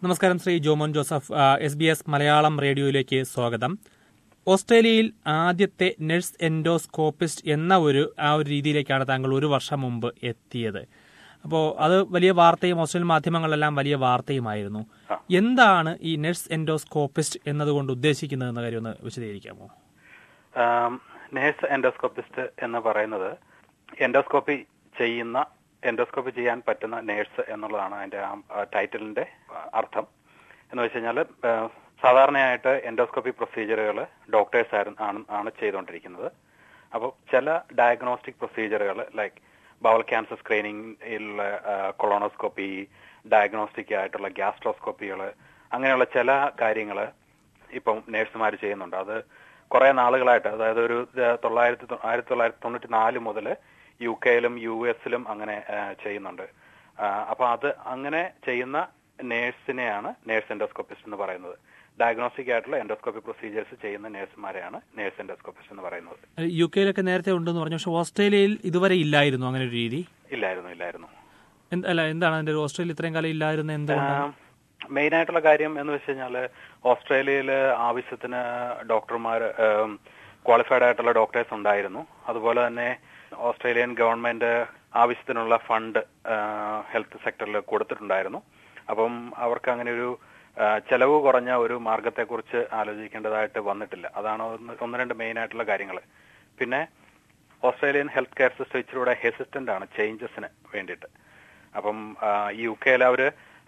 നമസ്കാരം Shri Jomon Joseph S B S Malayalam റേഡിയോയിലേക്ക് സ്വാഗതം ഓസ്ട്രേലിയയിൽ ആദ്യത്തെ നഴ്സ് എൻഡോസ്കോപ്പിസ്റ്റ് എന്ന ഒരു ആ ഒരു രീതിയിലേക്കാണ് താങ്കൾ ഒരു വർഷം മുമ്പ് എത്തിയത് അപ്പോൾ അത് വലിയ വാർത്തയും ഓസ്ട്രേലിയൻ മാധ്യമങ്ങളിലെല്ലാം വലിയ വാർത്തയുമായിരുന്നു എന്താണ് ഈ നഴ്സ് എൻഡോസ്കോപ്പിസ്റ്റ് എന്നതുകൊണ്ട് ഉദ്ദേശിക്കുന്നത് എന്ന കാര്യം ഒന്ന് വിശദീകരിക്കാമോ നേഴ്സ് എൻഡോസ്കോപ്പിസ്റ്റ് എന്ന് പറയുന്നത് എൻഡോസ്കോപ്പി ചെയ്യുന്ന എൻഡോസ്കോപ്പി ചെയ്യാൻ പറ്റുന്ന നേഴ്സ് എന്നുള്ളതാണ് അതിന്റെ ആ ടൈറ്റിലിന്റെ അർത്ഥം എന്ന് വെച്ച് കഴിഞ്ഞാൽ സാധാരണയായിട്ട് എൻഡോസ്കോപ്പി പ്രൊസീജിയറുകൾ ഡോക്ടേഴ്സ് ആണ് ആണ് ചെയ്തുകൊണ്ടിരിക്കുന്നത് അപ്പോൾ ചില ഡയഗ്നോസ്റ്റിക് പ്രൊസീജിയറുകൾ ലൈക്ക് ബവൽ ക്യാൻസർ സ്ക്രീനിങ്ങിലുള്ള കൊളോണോസ്കോപ്പി ഡയഗ്നോസ്റ്റിക് ആയിട്ടുള്ള ഗ്യാസ്ട്രോസ്കോപ്പികൾ അങ്ങനെയുള്ള ചില കാര്യങ്ങൾ ഇപ്പം നേഴ്സുമാർ ചെയ്യുന്നുണ്ട് അത് കുറെ നാളുകളായിട്ട് അതായത് ഒരു തൊള്ളായിരത്തി ആയിരത്തി തൊള്ളായിരത്തി തൊണ്ണൂറ്റി നാല് മുതൽ യു കെയിലും യു എസിലും അങ്ങനെ ചെയ്യുന്നുണ്ട് അപ്പൊ അത് അങ്ങനെ ചെയ്യുന്ന നേഴ്സിനെയാണ് നേഴ്സ് എൻഡോസ്കോപ്പിസ്റ്റ് എന്ന് പറയുന്നത് ഡയഗ്നോസ്റ്റിക് ആയിട്ടുള്ള എൻഡോസ്കോപ്പി പ്രൊസീജിയേഴ്സ് ചെയ്യുന്ന നേഴ്സുമാരെയാണ് നേഴ്സ് എൻഡോസ്കോപ്പിസ്റ്റ് എന്ന് പറയുന്നത് യു കെയിലൊക്കെ നേരത്തെ ഉണ്ടെന്ന് പറഞ്ഞു പക്ഷെ ഓസ്ട്രേലിയയിൽ ഇതുവരെ ഇല്ലായിരുന്നു അങ്ങനെ ഒരു രീതി ഇല്ലായിരുന്നു ഇല്ലായിരുന്നു അല്ല എന്താണ് അതിന്റെ ഒരു ഓസ്ട്രേലിയ ഇത്രയും കാലം ഇല്ലായിരുന്നു എന്തുകൊണ്ടാണ് മെയിൻ ആയിട്ടുള്ള കാര്യം എന്ന് വെച്ച് കഴിഞ്ഞാല് ഓസ്ട്രേലിയയിൽ ആവശ്യത്തിന് ഡോക്ടർമാർ ക്വാളിഫൈഡ് ആയിട്ടുള്ള ഡോക്ടേഴ്സ് ഉണ്ടായിരുന്നു അതുപോലെ തന്നെ ഓസ്ട്രേലിയൻ ഗവൺമെന്റ് ആവശ്യത്തിനുള്ള ഫണ്ട് ഹെൽത്ത് സെക്ടറിൽ കൊടുത്തിട്ടുണ്ടായിരുന്നു അപ്പം അവർക്ക് അങ്ങനെ ഒരു ചെലവ് കുറഞ്ഞ ഒരു മാർഗത്തെക്കുറിച്ച് ആലോചിക്കേണ്ടതായിട്ട് വന്നിട്ടില്ല അതാണ് ഒന്ന് ഒന്ന് രണ്ട് മെയിൻ ആയിട്ടുള്ള കാര്യങ്ങൾ പിന്നെ ഓസ്ട്രേലിയൻ ഹെൽത്ത് കെയർ സിസ്റ്റം ഇച്ചിരൂടെ ഹെസിസ്റ്റന്റ് ആണ് ചേഞ്ചസിന് വേണ്ടിയിട്ട് അപ്പം യു കെയിൽ അവര്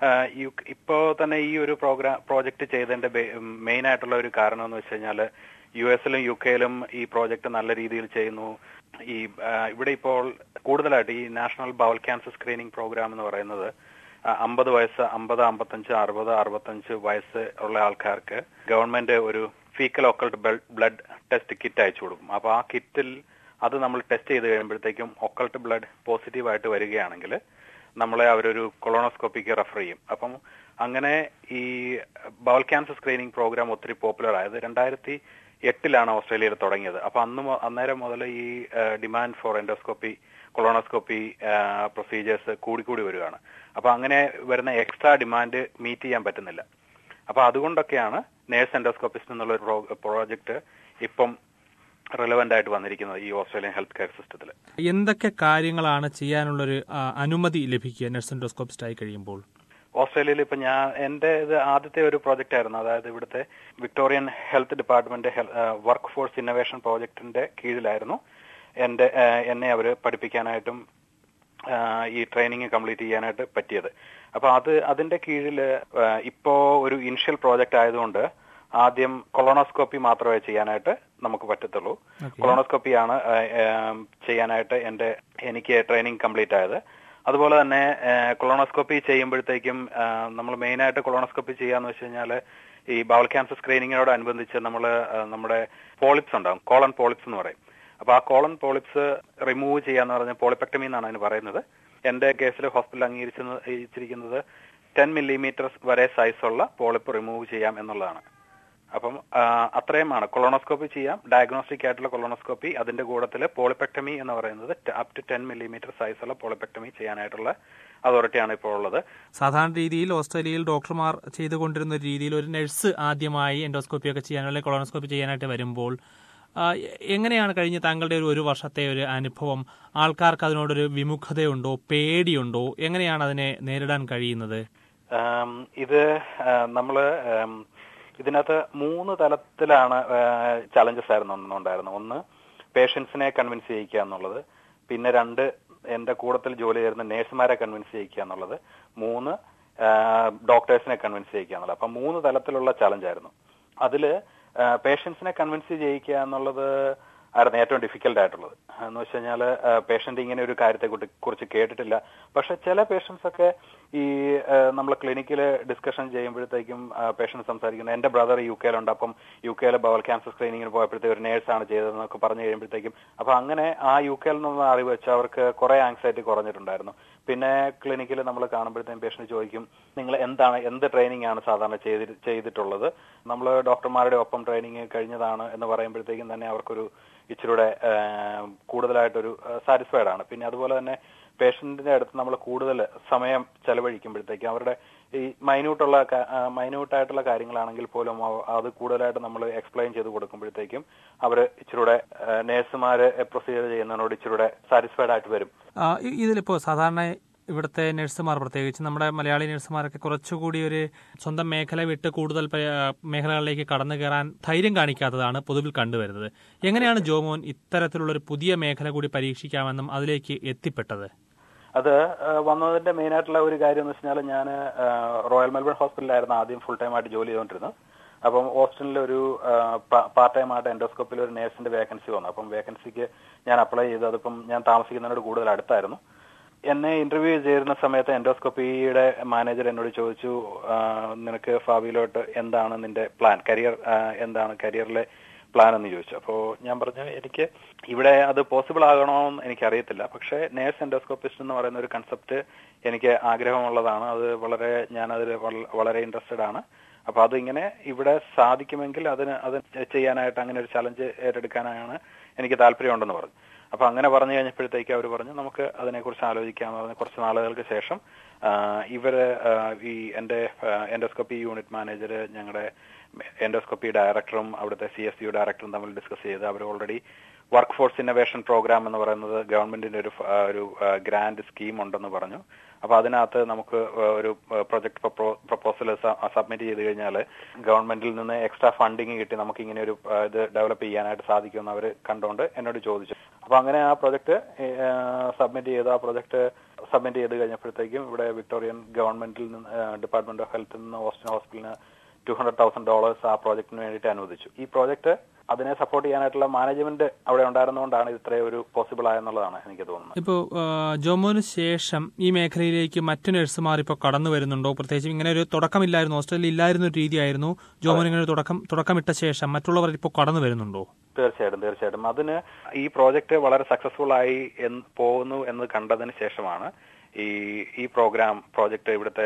ഇപ്പോ തന്നെ ഈ ഒരു പ്രോഗ്രാം പ്രോജക്റ്റ് ചെയ്തതിന്റെ മെയിൻ ആയിട്ടുള്ള ഒരു കാരണം എന്ന് വെച്ച് കഴിഞ്ഞാൽ യു എസിലും യു കെയിലും ഈ പ്രോജക്റ്റ് നല്ല രീതിയിൽ ചെയ്യുന്നു ഈ ഇവിടെ ഇപ്പോൾ കൂടുതലായിട്ട് ഈ national bowel cancer screening programme എന്ന് പറയുന്നത് അമ്പത് വയസ്സ് അമ്പത് അമ്പത്തഞ്ച് അറുപത് അറുപത്തഞ്ച് വയസ്സ് ഉള്ള ആൾക്കാർക്ക് ഗവൺമെന്റ് ഒരു faecal occult blood test kit അയച്ചു കൊടുക്കും അപ്പൊ ആ കിറ്റിൽ അത് നമ്മൾ ടെസ്റ്റ് ചെയ്ത് കഴിയുമ്പോഴത്തേക്കും ഒക്കൾട്ട് ബ്ലഡ് പോസിറ്റീവ് ആയിട്ട് വരികയാണെങ്കിൽ നമ്മളെ അവരൊരു കൊളോണോസ്കോപ്പിക്ക് റെഫർ ചെയ്യും അപ്പം അങ്ങനെ ഈ ബവൽ ക്യാൻസർ സ്ക്രീനിംഗ് പ്രോഗ്രാം ഒത്തിരി പോപ്പുലർ ആയത് രണ്ടായിരത്തി എട്ടിലാണ് ഓസ്ട്രേലിയയിൽ തുടങ്ങിയത് അപ്പൊ അന്ന് അന്നേരം മുതൽ ഈ demand for endoscopy colonoscopy procedures കൂടിക്കൂടി വരികയാണ് അപ്പൊ അങ്ങനെ വരുന്ന എക്സ്ട്രാ ഡിമാൻഡ് മീറ്റ് ചെയ്യാൻ പറ്റുന്നില്ല അപ്പൊ അതുകൊണ്ടൊക്കെയാണ് നേഴ്സ് എൻഡോസ്കോപ്പിസ്റ്റ് എന്നുള്ള ഒരു പ്രോജക്റ്റ് ഇപ്പം റിലവന്റ് ആയിട്ട് വന്നിരിക്കുന്നത് ഈ ഓസ്ട്രേലിയൻ ഹെൽത്ത് കെയർ സിസ്റ്റത്തിൽ എന്തൊക്കെ കാര്യങ്ങളാണ് ചെയ്യാനുള്ളൊരു അനുമതി ലഭിക്കുക നഴ്സ് എൻഡോസ്കോപ്പിസ്റ്റ് ആയി കഴിയുമ്പോൾ ഓസ്ട്രേലിയയിൽ ഇപ്പൊ ഞാൻ എന്റെ ഇത് ആദ്യത്തെ ഒരു പ്രോജക്റ്റ് ആയിരുന്നു അതായത് ഇവിടുത്തെ Victorian health department work force innovation പ്രോജക്ടിന്റെ കീഴിലായിരുന്നു എന്റെ എന്നെ അവർ പഠിപ്പിക്കാനായിട്ടും ഈ ട്രെയിനിങ് കംപ്ലീറ്റ് ചെയ്യാനായിട്ട് പറ്റിയത് അപ്പൊ അത് അതിന്റെ കീഴിൽ ഇപ്പോ ഒരു ഇനിഷ്യൽ പ്രോജക്റ്റ് ആയതുകൊണ്ട് ആദ്യം കൊളോണോസ്കോപ്പി മാത്രമേ ചെയ്യാനായിട്ട് നമുക്ക് പറ്റത്തുള്ളൂ കൊളോണോസ്കോപ്പിയാണ് ചെയ്യാനായിട്ട് എന്റെ എനിക്ക് ട്രെയിനിങ് കംപ്ലീറ്റ് ആയത് അതുപോലെ തന്നെ കൊളോണോസ്കോപ്പി ചെയ്യുമ്പോഴത്തേക്കും നമ്മൾ മെയിൻ ആയിട്ട് കൊളോണോസ്കോപ്പി ചെയ്യാന്ന് വെച്ച് കഴിഞ്ഞാൽ ഈ ബവൽ ക്യാൻസർ സ്ക്രീനിങ്ങിനോടനുബന്ധിച്ച് നമ്മൾ നമ്മുടെ പോളിപ്സ് ഉണ്ടാവും കോളൺ പോളിപ്സ് എന്ന് പറയും അപ്പൊ ആ കോളൺ പോളിപ്സ് റിമൂവ് ചെയ്യാന്ന് പറഞ്ഞ പോളിപെക്ടമി എന്നാണ് അതിന് പറയുന്നത് എന്റെ കേസിൽ ഹോസ്പിറ്റൽ അംഗീകരിച്ചിരിക്കുന്നത് ടെൻ മില്ലിമീറ്റർ വരെ സൈസുള്ള പോളിപ്പ് റിമൂവ് ചെയ്യാം എന്നുള്ളതാണ് അപ്പം അത്രയുമാണ് കൊളോണോസ്കോപ്പി ചെയ്യാം ഡയഗ്നോസ്റ്റിക് ആയിട്ടുള്ള കൊളോണോസ്കോപ്പി അതിന്റെ കൂട്ടത്തിൽ പോളിപെക്ടമി എന്ന് പറയുന്നത് അപ് ടു ടെൻ മില്ലിമീറ്റർ സൈസുള്ള പോളിപെക്ടമി ചെയ്യാനായിട്ടുള്ള അതോറിറ്റിയാണ് ഇപ്പോൾ ഉള്ളത് സാധാരണ രീതിയിൽ ഓസ്ട്രേലിയയിൽ ഡോക്ടർമാർ ചെയ്തുകൊണ്ടിരുന്ന രീതിയിൽ ഒരു നഴ്സ് ആദ്യമായി എൻഡോസ്കോപ്പി ഒക്കെ ചെയ്യാൻ അല്ലെങ്കിൽ കൊളോണോസ്കോപ്പി ചെയ്യാനായിട്ട് വരുമ്പോൾ എങ്ങനെയാണ് കഴിഞ്ഞ താങ്കളുടെ ഒരു ഒരു വർഷത്തെ ഒരു അനുഭവം ആൾക്കാർക്ക് അതിനോടൊരു വിമുഖതയുണ്ടോ പേടിയുണ്ടോ എങ്ങനെയാണ് അതിനെ നേരിടാൻ കഴിയുന്നത് ഇത് നമ്മള് ഇതിനകത്ത് മൂന്ന് തലത്തിലാണ് ചലഞ്ചസ് ആയിരുന്നു ഒന്നുണ്ടായിരുന്നു ഒന്ന് പേഷ്യൻസിനെ കൺവിൻസ് ചെയ്യിക്കുക എന്നുള്ളത് പിന്നെ രണ്ട് എന്റെ കൂടത്തിൽ ജോലി ചെയ്യുന്ന നേഴ്സുമാരെ കൺവിൻസ് ചെയ്യിക്കുക എന്നുള്ളത് മൂന്ന് ഡോക്ടേഴ്സിനെ കൺവിൻസ് ചെയ്യിക്കുക എന്നുള്ളത് അപ്പൊ മൂന്ന് തലത്തിലുള്ള ചലഞ്ച് ആയിരുന്നു അതില് പേഷ്യൻസിനെ കൺവിൻസ് ചെയ്യിക്കുക എന്നുള്ളത് ആയിരുന്നു ഏറ്റവും ഡിഫിക്കൽട്ട് ആയിട്ടുള്ളത് എന്ന് വെച്ച് കഴിഞ്ഞാൽ പേഷ്യന്റ് ഇങ്ങനെ ഒരു കാര്യത്തെ കുറിച്ച് കേട്ടിട്ടില്ല പക്ഷെ ചില പേഷ്യൻസ് ഒക്കെ ഈ നമ്മൾ ക്ലിനിക്കിൽ ഡിസ്കഷൻ ചെയ്യുമ്പോഴത്തേക്കും പേഷ്യന്റ് സംസാരിക്കുന്നത് എന്റെ ബ്രദർ യു കെയിലുണ്ട് അപ്പം യു കെയിലെ ബവൽ ക്യാൻസർ സ്ക്രീനിങ്ങിന് പോയപ്പോഴത്തേക്ക് ഒരു നേഴ്സാണ് ചെയ്തതെന്നൊക്കെ പറഞ്ഞു കഴിയുമ്പോഴത്തേക്കും അപ്പൊ അങ്ങനെ ആ യു കെയിൽ നിന്ന് അറിവ് വെച്ച് അവർക്ക് കുറെ ആങ്സൈറ്റി കുറഞ്ഞിട്ടുണ്ടായിരുന്നു പിന്നെ ക്ലിനിക്കിൽ നമ്മൾ കാണുമ്പോഴത്തേക്കും പേഷ്യന്റ് ചോദിക്കും നിങ്ങൾ എന്താണ് എന്ത് ട്രെയിനിങ് ആണ് സാധാരണ ചെയ്തി ചെയ്തിട്ടുള്ളത് നമ്മൾ ഡോക്ടർമാരുടെ ഒപ്പം ട്രെയിനിങ് കഴിഞ്ഞതാണ് എന്ന് പറയുമ്പോഴത്തേക്കും തന്നെ അവർക്കൊരു ഇച്ചിരൂടെ കൂടുതലായിട്ടൊരു സാറ്റിസ്ഫൈഡ് ആണ് പിന്നെ അതുപോലെ തന്നെ പേഷ്യന്റിന്റെ അടുത്ത് നമ്മൾ കൂടുതൽ സമയം ചെലവഴിക്കുമ്പോഴത്തേക്കും അവരുടെ ഈ മൈന്യൂട്ടുള്ള മൈന്യൂട്ട് ആയിട്ടുള്ള കാര്യങ്ങളാണെങ്കിൽ പോലും അവ- അത് കൂടുതലായിട്ട് നമ്മൾ എക്സ്പ്ലെയിൻ ചെയ്ത് കൊടുക്കുമ്പോഴത്തേക്കും അവർ ഇച്ചിരൂടെ നേഴ്സുമാര് പ്രൊസീജിയർ ചെയ്യുന്നതിനോട് ഇച്ചിരൂടെ സാറ്റിസ്ഫൈഡ് ആയിട്ട് വരും ആ, ഇ- ഇതിലിപ്പോ സാധാരണ ഇവിടുത്തെ നഴ്സുമാർ പ്രത്യേകിച്ച് നമ്മുടെ മലയാളി നഴ്സുമാരൊക്കെ കുറച്ചുകൂടി ഒരു സ്വന്തം മേഖല വിട്ട് കൂടുതൽ പ- ആ, മേഖലകളിലേക്ക് കടന്നു കയറാൻ ധൈര്യം കാണിക്കാത്തതാണ് പൊതുവിൽ കണ്ടുവരുന്നത് എങ്ങനെയാണ് ജോമോൻ ഇത്തരത്തിലുള്ള ഒരു പുതിയ മേഖല കൂടി പരീക്ഷിക്കാമെന്നും അതിലേക്ക് എത്തിപ്പെട്ടത് അത് ആ, വന്നതിന്റെ മെയിൻ ആയിട്ടുള്ള ഒരു കാര്യം എന്ന് വെച്ചാൽ ഞാൻ റോയൽ മെൽബൺ ഹോസ്പിറ്റലിലായിരുന്നു ആദ്യം ഫുൾ ടൈം ആയിട്ട് ജോലി ചെയ്തുകൊണ്ടിരുന്നത് അപ്പം ഓസ്റ്റിനിൽ ഒരു പാർട്ട് ടൈം ആയിട്ട് എൻഡോസ്കോപ്പിൽ ഒരു നേഴ്സിന്റെ വേക്കൻസി വന്നു അപ്പം വേക്കൻസിക്ക് ഞാൻ അപ്ലൈ ചെയ്തു അതിപ്പം ഞാൻ താമസിക്കുന്നതിനോട് കൂടുതൽ അടുത്തായിരുന്നു എന്നെ ഇന്റർവ്യൂ ചെയ്യുന്ന സമയത്ത് എൻഡോസ്കോപ്പിയുടെ മാനേജർ എന്നോട് ചോദിച്ചു ആ, നിനക്ക് ഭാവിയിലോട്ട് എന്താണ് നിന്റെ പ്ലാൻ കരിയർ എന്താണ് കരിയറിലെ പ്ലാൻ എന്ന് ചോദിച്ചു അപ്പോൾ ഞാൻ പറഞ്ഞു എനിക്ക് ഇവിടെ അത് പോസിബിൾ ആകണമെന്ന് എനിക്കറിയത്തില്ല പക്ഷേ നേഴ്സ് എൻഡോസ്കോപ്പിസ്റ്റ് എന്ന് പറയുന്ന ഒരു കൺസെപ്റ്റ് എനിക്ക് ആഗ്രഹമുള്ളതാണ് അത് വളരെ ഞാൻ അതിൽ വളരെ ഇൻട്രസ്റ്റഡ് ആണ് അപ്പൊ അതിങ്ങനെ ഇവിടെ സാധിക്കുമെങ്കിൽ അതിന് അത് ചെയ്യാനായിട്ട് അങ്ങനെ ഒരു ചലഞ്ച് ഏറ്റെടുക്കാനാണ് എനിക്ക് താല്പര്യമുണ്ടെന്ന് പറഞ്ഞു അപ്പൊ അങ്ങനെ പറഞ്ഞു കഴിഞ്ഞപ്പോഴത്തേക്ക് അവർ പറഞ്ഞു നമുക്ക് അതിനെക്കുറിച്ച് ആലോചിക്കാമെന്ന് പറഞ്ഞ് കുറച്ച് നാളുകൾക്ക് ശേഷം ആ, ഇവര് ആ, ഈ എന്റെ എൻഡോസ്കോപ്പി യൂണിറ്റ് മാനേജർ ഞങ്ങളുടെ എൻഡോസ്കോപ്പി ഡയറക്ടറും അവിടുത്തെ സി എസ് യു ഡയറക്ടറും തമ്മിൽ ഡിസ്കസ് ചെയ്ത് അവർ already work force innovation programme എന്ന് പറയുന്നത് ഗവൺമെന്റിന്റെ ഒരു ഫ- ആ, ഒരു ഗ്രാൻഡ് സ്കീം ഉണ്ടെന്ന് പറഞ്ഞു അപ്പൊ അതിനകത്ത് നമുക്ക് ആ, ഒരു പ്രൊജക്ട് പ്രപ്പോസൽ സബ്മിറ്റ് ചെയ്ത് കഴിഞ്ഞാൽ ഗവൺമെന്റിൽ നിന്ന് എക്സ്ട്രാ ഫണ്ടിങ് കിട്ടി നമുക്ക് ഇങ്ങനെ ഒരു ആ, ഇത് ഡെവലപ്പ് ചെയ്യാനായിട്ട് സാധിക്കുമെന്ന് അവർ കണ്ടുകൊണ്ട് എന്നോട് ചോദിച്ചു അപ്പൊ അങ്ങനെ ആ പ്രൊജക്ട് സബ്മിറ്റ് ചെയ്ത് ആ പ്രൊജക്ട് സബ്മിറ്റ് ചെയ്ത് കഴിഞ്ഞപ്പോഴത്തേക്കും ഇവിടെ വിക്ടോറിയൻ ഗവൺമെന്റിൽ നിന്ന് ഡിപ്പാർട്ട്മെന്റ് ഓഫ് ഹെൽത്തിൽ നിന്ന് ഓസ്റ്റിൻ ഹോസ്പിറ്റലിന് ടു ഹൺഡ്രഡ് തൗസൻഡ് ഡോളേഴ്സ് ആ പ്രോജക്റ്റിന് വേണ്ടിയിട്ട് അനുവദിച്ചു ഈ പ്രോജക്റ്റ് അതിനെ സപ്പോർട്ട് ചെയ്യാനായിട്ടുള്ള മാനേജ്മെന്റ് അവിടെ ഉണ്ടായിരുന്നുകൊണ്ടാണ് ഇത് ഇത്രയും ഒരു പോസിബിൾ ആയെന്നുള്ളതാണ് എനിക്ക് തോന്നുന്നത് ഇപ്പോൾ ജോമോന് ശേഷം ഈ മേഖലയിലേക്ക് മറ്റു നഴ്സുമാർ ഇപ്പോൾ കടന്നു വരുന്നുണ്ടോ പ്രത്യേകിച്ച് ഇങ്ങനെ ഒരു തുടക്കമില്ലായിരുന്നു ഓസ്ട്രേലിയ ഇല്ലായിരുന്ന ഒരു രീതിയായിരുന്നു ജോമോൻ ഇങ്ങനെ ഒരു തുടക്കം തുടക്കമിട്ട ശേഷം മറ്റുള്ളവർ ഇപ്പോൾ കടന്നു വരുന്നുണ്ടോ തീർച്ചയായിട്ടും തീർച്ചയായിട്ടും അതിന് ഈ പ്രോജക്റ്റ് വളരെ സക്സസ്ഫുൾ ആയി എന്ന് പോകുന്നു എന്ന് കണ്ടതിന് ശേഷമാണ് ഈ ഈ പ്രോഗ്രാം പ്രോജക്റ്റ് ഇവിടുത്തെ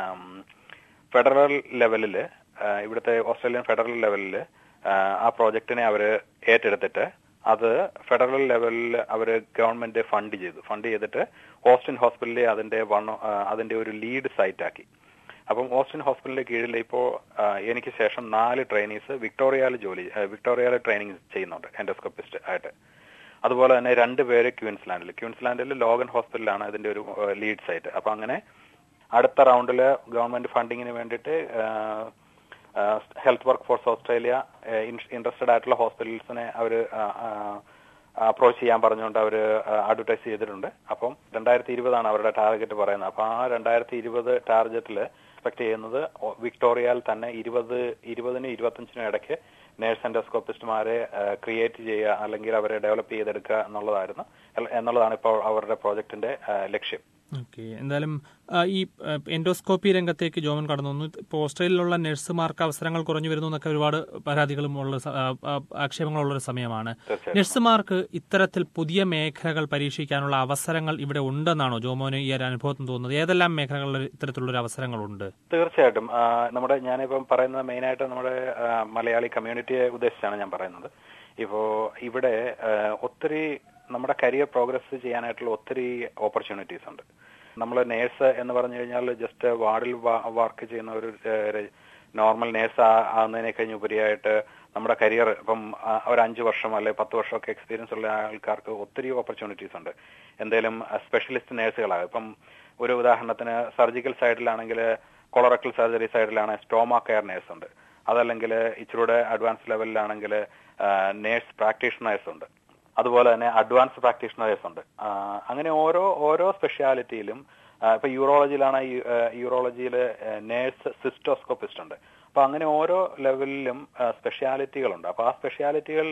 ഫെഡറൽ ലെവലില് ആ, ഇവിടുത്തെ ഓസ്ട്രേലിയൻ ഫെഡറൽ ലെവലില് ആ, ആ പ്രോജക്റ്റിനെ അവര് ഏറ്റെടുത്തിട്ട് അത് ഫെഡറൽ ലെവലിൽ അവര് ഗവൺമെന്റ് ഫണ്ട് ചെയ്തു ഫണ്ട് ചെയ്തിട്ട് ഓസ്റ്റിൻ ഹോസ്പിറ്റലിലെ അതിന്റെ വൺ അതിന്റെ ഒരു ലീഡ് സൈറ്റ് ആക്കി അപ്പം ഓസ്റ്റിൻ ഹോസ്പിറ്റലിന്റെ കീഴിൽ ഇപ്പോൾ എനിക്ക് ശേഷം നാല് ട്രെയിനീസ് വിക്ടോറിയയിൽ ജോലി വിക്ടോറിയയിൽ ട്രെയിനിങ് ചെയ്യുന്നുണ്ട് എൻഡോസ്കോപ്പിസ്റ്റ് ആയിട്ട് അതുപോലെ തന്നെ രണ്ട് പേര് ക്യൂൻസ്ലാൻഡിൽ ക്യൂൻസ്ലാൻഡിൽ ലോഗൻ ഹോസ്പിറ്റലാണ് ഇതിന്റെ ഒരു ലീഡ് സൈറ്റ് അപ്പൊ അങ്ങനെ അടുത്ത റൗണ്ടിൽ ഗവൺമെന്റ് ഫണ്ടിങ്ങിന് വേണ്ടിയിട്ട് health work force Australia interested ആയിട്ടുള്ള ഹോസ്പിറ്റൽസിനെ അവർ അപ്രോച്ച് ചെയ്യാൻ പറഞ്ഞുകൊണ്ട് അവർ അഡ്വർടൈസ് ചെയ്തിട്ടുണ്ട് അപ്പം രണ്ടായിരത്തി ഇരുപതാണ് അവരുടെ ടാർഗറ്റ് പറയുന്നത് അപ്പൊ ആ രണ്ടായിരത്തി ഇരുപത് ടാർഗറ്റിൽ എക്സ്പെക്ട് ചെയ്യുന്നത് വിക്ടോറിയയിൽ തന്നെ ഇരുപത് ഇരുപതിനും ഇരുപത്തഞ്ചിനും ഇടയ്ക്ക് നേഴ്സ് എൻഡോസ്കോപ്പിസ്റ്റുമാരെ ക്രിയേറ്റ് ചെയ്യുക അല്ലെങ്കിൽ അവരെ ഡെവലപ്പ് ചെയ്തെടുക്കുക എന്നുള്ളതായിരുന്നു എന്നുള്ളതാണ് ഇപ്പോൾ അവരുടെ പ്രോജക്റ്റിന്റെ ലക്ഷ്യം ഓക്കെ എന്തായാലും ആ, ഈ ആ, എൻഡോസ്കോപ്പി രംഗത്തേക്ക് ജോമൻ കടന്നു വന്നു ഇപ്പോൾ ഓസ്ട്രേലിയയിലുള്ള നഴ്സുമാർക്ക് അവസരങ്ങൾ കുറഞ്ഞു വരുന്നു എന്നൊക്കെ ഒരുപാട് പരാതികളും ഉള്ള സ- ആ, ആ, ആക്ഷേപങ്ങളുള്ള ഒരു സമയമാണ് തീർച്ചയായും നഴ്സുമാർക്ക് ഇത്തരത്തിൽ പുതിയ മേഖലകൾ പരീക്ഷിക്കാനുള്ള അവസരങ്ങൾ ഇവിടെ ഉണ്ടെന്നാണോ ജോമോന് ഈ ഒരു അനുഭവത്തിൽ തോന്നുന്നത് ഏതെല്ലാം മേഖലകളിൽ ഇത്തരത്തിലുള്ള ഒരു അവസരങ്ങളുണ്ട് തീർച്ചയായിട്ടും ആ, നമ്മുടെ ഞാനിപ്പം പറയുന്നത് മെയിനായിട്ട് നമ്മുടെ ആ, മലയാളി കമ്മ്യൂണിറ്റിയെ ഉദ്ദേശിച്ചാണ് ഞാൻ പറയുന്നത് ഇപ്പോ ഇവിടെ ആ, ഒത്തിരി നമ്മുടെ കരിയർ പ്രോഗ്രസ് ചെയ്യാനായിട്ടുള്ള ഒത്തിരി ഓപ്പർച്യൂണിറ്റീസ് ഉണ്ട് നമ്മൾ നേഴ്സ് എന്ന് പറഞ്ഞു കഴിഞ്ഞാൽ ജസ്റ്റ് വാർഡിൽ വർക്ക് ചെയ്യുന്ന ഒരു നോർമൽ നേഴ്സ് ആകുന്നതിനെ കഴിഞ്ഞ് ഉപരിയായിട്ട് നമ്മുടെ കരിയർ ഇപ്പം ആ, ഒരു അഞ്ച് വർഷം അല്ലെ പത്ത് വർഷമൊക്കെ എക്സ്പീരിയൻസ് ഉള്ള ആൾക്കാർക്ക് ഒത്തിരി ഓപ്പർച്യൂണിറ്റീസ് ഉണ്ട് എന്തെങ്കിലും സ്പെഷ്യലിസ്റ്റ് നേഴ്സുകളാകും ഇപ്പം ഒരു ഉദാഹരണത്തിന് സർജിക്കൽ സൈഡിലാണെങ്കിൽ കൊളറക്കൽ സർജറി സൈഡിലാണ് സ്റ്റോമ കെയർ നേഴ്സ് ഉണ്ട് അതല്ലെങ്കിൽ ഇച്ചിരൂടെ അഡ്വാൻസ് ലെവലിലാണെങ്കിൽ നേഴ്സ് പ്രാക്ടീഷണേഴ്സ് ഉണ്ട് അതുപോലെ തന്നെ അഡ്വാൻസ് പ്രാക്ടീഷണേഴ്സ് ഉണ്ട് ആ, അങ്ങനെ ഓരോ ഓരോ സ്പെഷ്യാലിറ്റിയിലും ആ, ഇപ്പൊ യൂറോളജിയിലാണ് യൂറോളജിയിൽ നേഴ്സ് സിസ്റ്റോസ്കോപ്പിസ്റ്റ് ഉണ്ട് അപ്പൊ അങ്ങനെ ഓരോ ലെവലിലും സ്പെഷ്യാലിറ്റികളുണ്ട് അപ്പൊ ആ സ്പെഷ്യാലിറ്റികളിൽ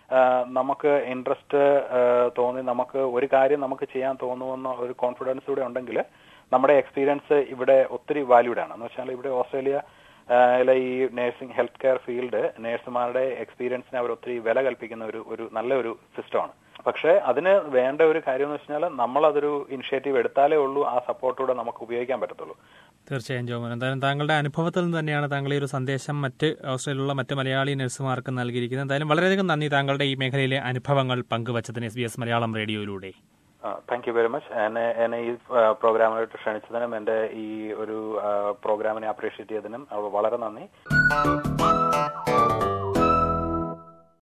നമുക്ക് ഇൻട്രസ്റ്റ് തോന്നി നമുക്ക് ഒരു കാര്യം നമുക്ക് ചെയ്യാൻ തോന്നുമെന്ന ഒരു കോൺഫിഡൻസ് കൂടെ ഉണ്ടെങ്കിൽ നമ്മുടെ എക്സ്പീരിയൻസ് ഇവിടെ ഒത്തിരി വാല്യൂഡ് ആണ് എന്ന് വെച്ചാൽ ഇവിടെ ഓസ്ട്രേലിയ യിലെ ഈ നഴ്സിംഗ് ഹെൽത്ത് കെയർ ഫീൽഡ് നഴ്സുമാരുടെ എക്സ്പീരിയൻസിന് അവർ ഒത്തിരി വില കൽപ്പിക്കുന്ന ഒരു ഒരു നല്ല ഒരു സിസ്റ്റമാണ് പക്ഷേ അതിന് വേണ്ട ഒരു കാര്യം എന്ന് വെച്ചാൽ നമ്മൾ അതൊരു ഇനിഷ്യേറ്റീവ് എടുത്താലേ ഉള്ളൂ ആ സപ്പോർട്ടൂടെ നമുക്ക് ഉപയോഗിക്കാൻ പറ്റത്തുള്ളൂ തീർച്ചയായും ജോമൻ എന്തായാലും താങ്കളുടെ അനുഭവത്തിൽ നിന്ന് തന്നെയാണ് താങ്കൾ ഈ ഒരു സന്ദേശം മറ്റ് ഓസ്ട്രേലിയയിലുള്ള മറ്റ് മലയാളി നഴ്സുമാർക്ക് നൽകിയിരിക്കുന്നത് എന്തായാലും വളരെയധികം നന്ദി താങ്കളുടെ ഈ മേഖലയിലെ അനുഭവങ്ങൾ പങ്കുവച്ചതിന് എസ് ബി എസ് മലയാളം റേഡിയോയിലൂടെ താങ്ക് യു വെരി മച്ച് എന്നെ എന്നെ ഈ പ്രോഗ്രാമിലോട്ട് ക്ഷണിച്ചതിനും എന്റെ ഈ ഒരു പ്രോഗ്രാമിനെ അപ്രീഷിയേറ്റ് ചെയ്തതിനും വളരെ നന്ദി